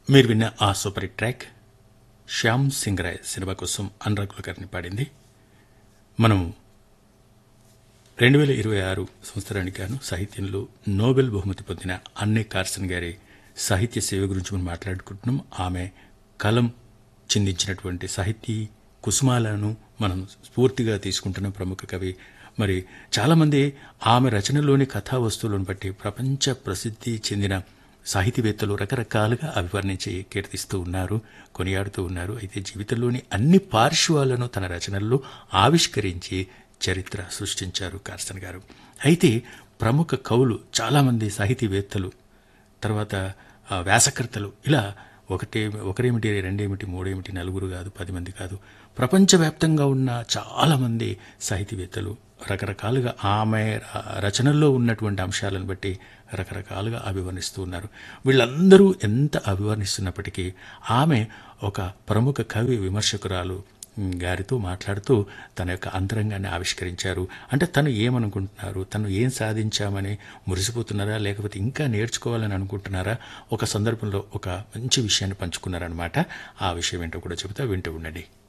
మీరు విన్న ఆ super hit track Shyam Singha Roy సినిమా కోసం అనురాగ్ కులకర్ణి పాడింది మనం రెండు వేల ఇరవై ఆరు సంవత్సరానికి గాను సాహిత్యంలో నోబెల్ బహుమతి పొందిన అన్నే కార్సన్ గారి సాహిత్య సేవ గురించి మనం మాట్లాడుకుంటున్నాం ఆమె కలం చిందించినటువంటి సాహితీ కుసుమాలను మనం స్ఫూర్తిగా తీసుకుంటున్న ప్రముఖ కవి మరి చాలామంది ఆమె రచనలోని కథా వస్తువులను బట్టి ప్రపంచ ప్రసిద్ధి చెందిన సాహితీవేత్తలు రకరకాలుగా అభివర్ణించి కీర్తిస్తూ ఉన్నారు కొనియాడుతూ ఉన్నారు అయితే జీవితంలోని అన్ని పార్శ్వాలను తన రచనల్లో ఆవిష్కరించి చరిత్ర సృష్టించారు కార్సన్ గారు అయితే ప్రముఖ కవులు చాలామంది సాహితీవేత్తలు తర్వాత ఆ, వ్యాసకర్తలు ఇలా ఒకటే ఒకరేమిటి రెండేమిటి మూడేమిటి నలుగురు కాదు పది మంది కాదు ప్రపంచవ్యాప్తంగా ఉన్న చాలామంది సాహితీవేత్తలు రకరకాలుగా ఆమె ర- రచనల్లో ఉన్నటువంటి అంశాలను బట్టి రకరకాలుగా అభివర్ణిస్తూ ఉన్నారు వీళ్ళందరూ ఎంత అభివర్ణిస్తున్నప్పటికీ ఆమె ఒక ప్రముఖ కవి విమర్శకురాలు ఉమ్, గారితో మాట్లాడుతూ తన యొక్క అంతరంగాన్ని ఆవిష్కరించారు అంటే తను ఏమనుకుంటున్నారు తను ఏం సాధించామని మురిసిపోతున్నారా లేకపోతే ఇంకా నేర్చుకోవాలని అనుకుంటున్నారా ఒక సందర్భంలో ఒక మంచి విషయాన్ని పంచుకున్నారనమాట ఆ విషయం ఏంటో కూడా చెబుతా వింటూ ఉండండి